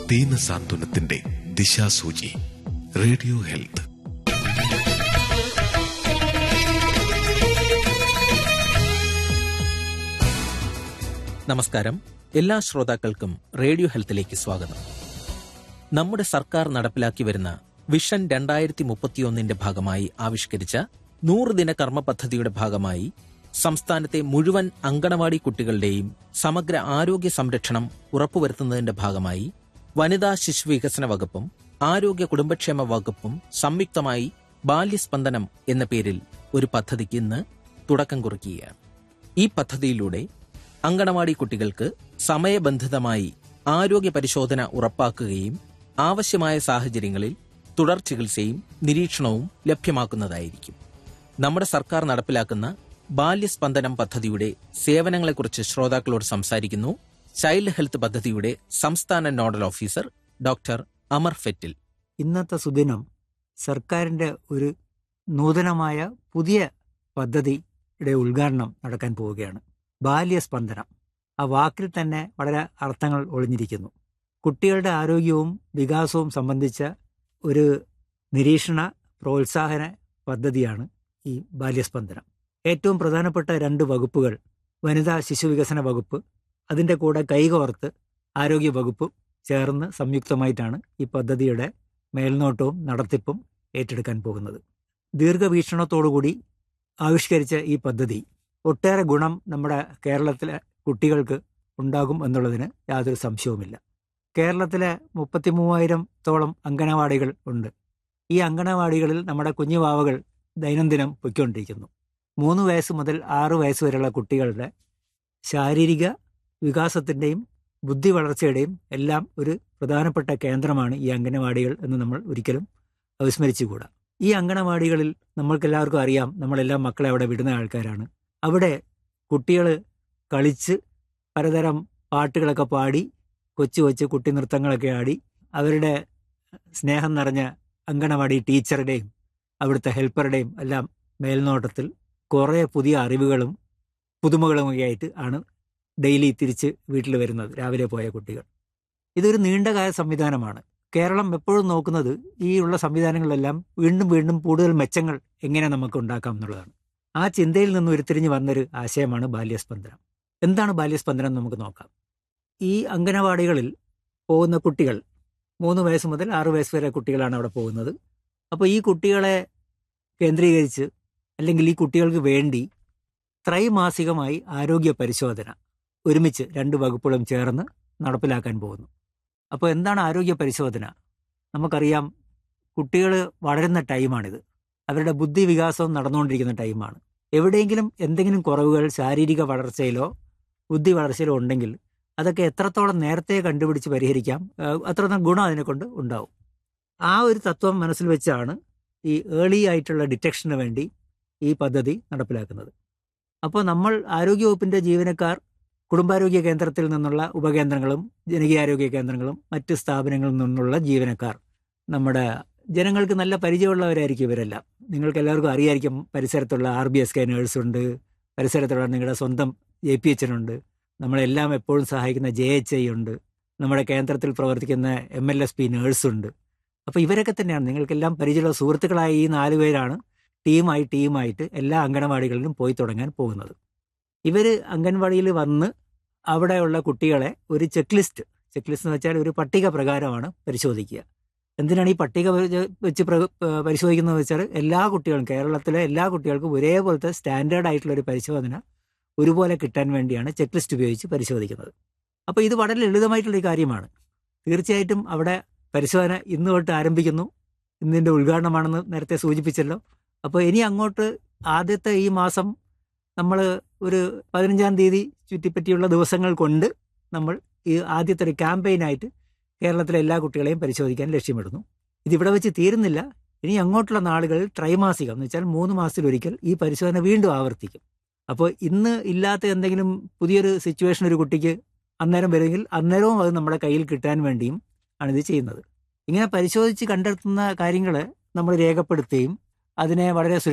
ദീന സാന്ത്വനത്തിന്റെ ദിശാസൂചി radio health നമസ്കാരം എല്ലാ ശ്രോതാക്കൾക്കും റേഡിയോ ഹെൽത്തിലേക്ക് സ്വാഗതം നമ്മുടെ സർക്കാർ നടപ്പിലാക്കി വരുന്ന വിഷൻ രണ്ടായിരത്തി മുപ്പത്തിയൊന്നിന്റെ ഭാഗമായി ആവിഷ്കരിച്ച നൂറ് ദിന കർമ്മ പദ്ധതിയുടെ ഭാഗമായി സംസ്ഥാനത്തെ മുഴുവൻ അങ്കണവാടി കുട്ടികളുടെയും സമഗ്ര ആരോഗ്യ സംരക്ഷണം ഉറപ്പുവരുത്തുന്നതിന്റെ ഭാഗമായി വനിതാ ശിശു വികസന വകുപ്പും ആരോഗ്യ കുടുംബക്ഷേമ വകുപ്പും സംയുക്തമായി ബാല്യസ്പന്ദനം എന്ന പേരിൽ ഒരു പദ്ധതിക്ക് ഇന്ന് തുടക്കം കുറിക്കുകയാണ് ഈ പദ്ധതിയിലൂടെ അങ്കണവാടി കുട്ടികൾക്ക് സമയബന്ധിതമായി ആരോഗ്യ പരിശോധന ഉറപ്പാക്കുകയും ആവശ്യമായ സാഹചര്യങ്ങളിൽ തുടർ ചികിത്സയും നിരീക്ഷണവും ലഭ്യമാക്കുന്നതായിരിക്കും നമ്മുടെ സർക്കാർ നടപ്പിലാക്കുന്ന ബാല്യസ്പന്ദനം പദ്ധതിയുടെ സേവനങ്ങളെക്കുറിച്ച് ശ്രോതാക്കളോട് സംസാരിക്കുന്നു ചൈൽഡ് ഹെൽത്ത് പദ്ധതിയുടെ സംസ്ഥാന nodal officer doctor Amar Fettle ഇന്നത്തെ സുദിനം സർക്കാരിൻ്റെ ഒരു നൂതനമായ പുതിയ പദ്ധതിയുടെ ഉദ്ഘാടനം നടക്കാൻ പോവുകയാണ് ബാല്യസ്പന്ദനം ആ വാക്കിൽ തന്നെ വളരെ അർത്ഥങ്ങൾ ഒളിഞ്ഞിരിക്കുന്നു കുട്ടികളുടെ ആരോഗ്യവും വികാസവും സംബന്ധിച്ച ഒരു നിരീക്ഷണ പ്രോത്സാഹന പദ്ധതിയാണ് ഈ ബാല്യസ്പന്ദനം ഏറ്റവും പ്രധാനപ്പെട്ട രണ്ട് വകുപ്പുകൾ വനിതാ ശിശു വികസന വകുപ്പ് അതിൻ്റെ കൂടെ കൈകോർത്ത് ആരോഗ്യ വകുപ്പും ചേർന്ന് സംയുക്തമായിട്ടാണ് ഈ പദ്ധതിയുടെ മേൽനോട്ടവും നടത്തിപ്പും ഏറ്റെടുക്കാൻ പോകുന്നത് ദീർഘവീക്ഷണത്തോടുകൂടി ആവിഷ്കരിച്ച ഈ പദ്ധതി ഒട്ടേറെ ഗുണം നമ്മുടെ കേരളത്തിലെ കുട്ടികൾക്ക് ഉണ്ടാകും എന്നുള്ളതിന് യാതൊരു സംശയവുമില്ല കേരളത്തിലെ മുപ്പത്തി മൂവായിരത്തോളം അങ്കനവാടികൾ ഉണ്ട് ഈ അങ്കനവാടികളിൽ നമ്മുടെ കുഞ്ഞുവാവകൾ ദൈനംദിനം പൊയ്ക്കൊണ്ടിരിക്കുന്നു മൂന്ന് വയസ്സ് മുതൽ ആറ് വയസ്സ് വരെയുള്ള കുട്ടികളുടെ ശാരീരിക വികാസത്തിൻ്റെയും ബുദ്ധി വളർച്ചയുടെയും എല്ലാം ഒരു പ്രധാനപ്പെട്ട കേന്ദ്രമാണ് ഈ അംഗനവാടികൾ എന്ന് നമ്മൾ ഒരിക്കലും വിസ്മരിച്ചുകൂടാ ഈ അംഗനവാടികളിൽ നമ്മൾക്കെല്ലാവർക്കും അറിയാം നമ്മളെല്ലാം മക്കളെ അവിടെ വിടുന്ന ആൾക്കാരാണ് അവിടെ കുട്ടികൾ കളിച്ച് പലതരം പാട്ടുകളൊക്കെ പാടി കൊച്ചു കൊച്ചു കുട്ടി നൃത്തങ്ങളൊക്കെ ആടി അവരുടെ സ്നേഹം നിറഞ്ഞ അങ്കണവാടി ടീച്ചറുടെയും അവിടുത്തെ ഹെൽപ്പറുടെയും എല്ലാം മേൽനോട്ടത്തിൽ കുറേ പുതിയ അറിവുകളും പുതുമകളുമൊക്കെ ആയിട്ട് ആണ് ഡെയിലി തിരിച്ച് വീട്ടിൽ വരുന്നത് രാവിലെ പോയ കുട്ടികൾ ഇതൊരു നീണ്ടകാല സംവിധാനമാണ് കേരളം എപ്പോഴും നോക്കുന്നത് ഈ ഉള്ള സംവിധാനങ്ങളെല്ലാം വീണ്ടും വീണ്ടും കൂടുതൽ മെച്ചങ്ങൾ എങ്ങനെ നമുക്ക് ഉണ്ടാക്കാം എന്നുള്ളതാണ് ആ ചിന്തയിൽ നിന്ന് ഉരുത്തിരിഞ്ഞ് വന്നൊരു ആശയമാണ് ബാല്യസ്പന്ദനം എന്താണ് ബാല്യസ്പന്ദനം എന്ന് നമുക്ക് നോക്കാം ഈ അംഗനവാടികളിൽ പോകുന്ന കുട്ടികൾ മൂന്ന് വയസ്സ് മുതൽ ആറ് വയസ്സ് വരെ കുട്ടികളാണ് അവിടെ പോകുന്നത് അപ്പോൾ ഈ കുട്ടികളെ കേന്ദ്രീകരിച്ച് അല്ലെങ്കിൽ ഈ കുട്ടികൾക്ക് വേണ്ടി ത്രൈമാസികമായി ആരോഗ്യ പരിശോധന ഒരുമിച്ച് രണ്ട് വകുപ്പുകളും ചേർന്ന് നടപ്പിലാക്കാൻ പോകുന്നു അപ്പോൾ എന്താണ് ആരോഗ്യ പരിശോധന നമുക്കറിയാം കുട്ടികൾ വളരുന്ന ടൈമാണിത് അവരുടെ ബുദ്ധി വികാസവും നടന്നുകൊണ്ടിരിക്കുന്ന ടൈമാണ് എവിടെയെങ്കിലും എന്തെങ്കിലും കുറവുകൾ ശാരീരിക വളർച്ചയിലോ ബുദ്ധി വളർച്ചയിലോ ഉണ്ടെങ്കിൽ അതൊക്കെ എത്രത്തോളം നേരത്തെ കണ്ടുപിടിച്ച് പരിഹരിക്കാം അത്രത്തോളം ഗുണം അതിനെ കൊണ്ട് ഉണ്ടാവും ആ ഒരു തത്വം മനസ്സിൽ വെച്ചാണ് ഈ ഏർലി ആയിട്ടുള്ള ഡിറ്റക്ഷന് വേണ്ടി ഈ പദ്ധതി നടപ്പിലാക്കുന്നത് അപ്പോൾ നമ്മൾ ആരോഗ്യവകുപ്പിൻ്റെ ജീവനക്കാർ കുടുംബാരോഗ്യ കേന്ദ്രത്തിൽ നിന്നുള്ള ഉപകേന്ദ്രങ്ങളും ജനകീയാരോഗ്യ കേന്ദ്രങ്ങളും മറ്റ് സ്ഥാപനങ്ങളിൽ നിന്നുള്ള ജീവനക്കാർ നമ്മുടെ ജനങ്ങൾക്ക് നല്ല പരിചയമുള്ളവരായിരിക്കും ഇവരെല്ലാം നിങ്ങൾക്ക് എല്ലാവർക്കും അറിയായിരിക്കും പരിസരത്തുള്ള R B S K nurse ഉണ്ട് പരിസരത്തുള്ള നിങ്ങളുടെ സ്വന്തം ജെ പി എച്ച് ഉണ്ട് നമ്മളെല്ലാം എപ്പോഴും സഹായിക്കുന്ന ജെ എച്ച് ഐ ഉണ്ട് നമ്മുടെ കേന്ദ്രത്തിൽ പ്രവർത്തിക്കുന്ന M L S P nurse ഉണ്ട് അപ്പോൾ ഇവരൊക്കെ തന്നെയാണ് നിങ്ങൾക്കെല്ലാം പരിചയമുള്ള സുഹൃത്തുക്കളായ ഈ നാല് പേരാണ് ടീമായി ടീമായിട്ട് എല്ലാ അംഗനവാടികളിലും പോയി തുടങ്ങാൻ പോകുന്നത് ഇവർ അംഗൻവാടിയിൽ വന്ന് അവിടെയുള്ള കുട്ടികളെ ഒരു ചെക്ക് ലിസ്റ്റ് ചെക്ക് ലിസ്റ്റ് എന്ന് വെച്ചാൽ ഒരു പട്ടിക പ്രകാരമാണ് പരിശോധിക്കുക എന്തിനാണ് ഈ പട്ടിക വെച്ച് പരിശോധിക്കുന്നത് വെച്ചാൽ എല്ലാ കുട്ടികളും കേരളത്തിലെ എല്ലാ കുട്ടികൾക്കും ഒരേപോലത്തെ സ്റ്റാൻഡേർഡ് ആയിട്ടുള്ള ഒരു പരിശോധന ഒരുപോലെ കിട്ടാൻ വേണ്ടിയാണ് ചെക്ക് ലിസ്റ്റ് ഉപയോഗിച്ച് പരിശോധിക്കുന്നത് അപ്പോൾ ഇത് വളരെ ലളിതമായിട്ടുള്ള കാര്യമാണ് തീർച്ചയായിട്ടും അവിടെ പരിശോധന ഇന്ന് തൊട്ട് ആരംഭിക്കുന്നു ഇന്നിൻ്റെ ഉദ്ഘാടനമാണെന്ന് നേരത്തെ സൂചിപ്പിച്ചല്ലോ അപ്പോൾ ഇനി അങ്ങോട്ട് ആദ്യത്തെ ഈ മാസം നമ്മൾ ഒരു പതിനഞ്ചാം തീയതി ചുറ്റിപ്പറ്റിയുള്ള ദിവസങ്ങൾ കൊണ്ട് നമ്മൾ ഈ ആദ്യത്തെ ഒരു ക്യാമ്പയിനായിട്ട് കേരളത്തിലെ എല്ലാ കുട്ടികളെയും പരിശോധിക്കാൻ ലക്ഷ്യമിടുന്നു ഇതിവിടെ വെച്ച് തീരുന്നില്ല ഇനി അങ്ങോട്ടുള്ള നാളുകളിൽ ത്രൈമാസികം എന്ന് വെച്ചാൽ മൂന്ന് മാസത്തിലൊരിക്കൽ ഈ പരിശോധന വീണ്ടും ആവർത്തിക്കും അപ്പോൾ ഇന്ന് ഇല്ലാത്ത എന്തെങ്കിലും പുതിയൊരു സിറ്റുവേഷൻ ഒരു കുട്ടിക്ക് അന്നേരം വരുമെങ്കിൽ അന്നേരവും അത് നമ്മുടെ കയ്യിൽ കിട്ടാൻ വേണ്ടിയും ആണ് ഇത് ചെയ്യുന്നത് ഇങ്ങനെ പരിശോധിച്ച് കണ്ടെത്തുന്ന കാര്യങ്ങൾ നമ്മൾ രേഖപ്പെടുത്തുകയും അതിനെ വളരെ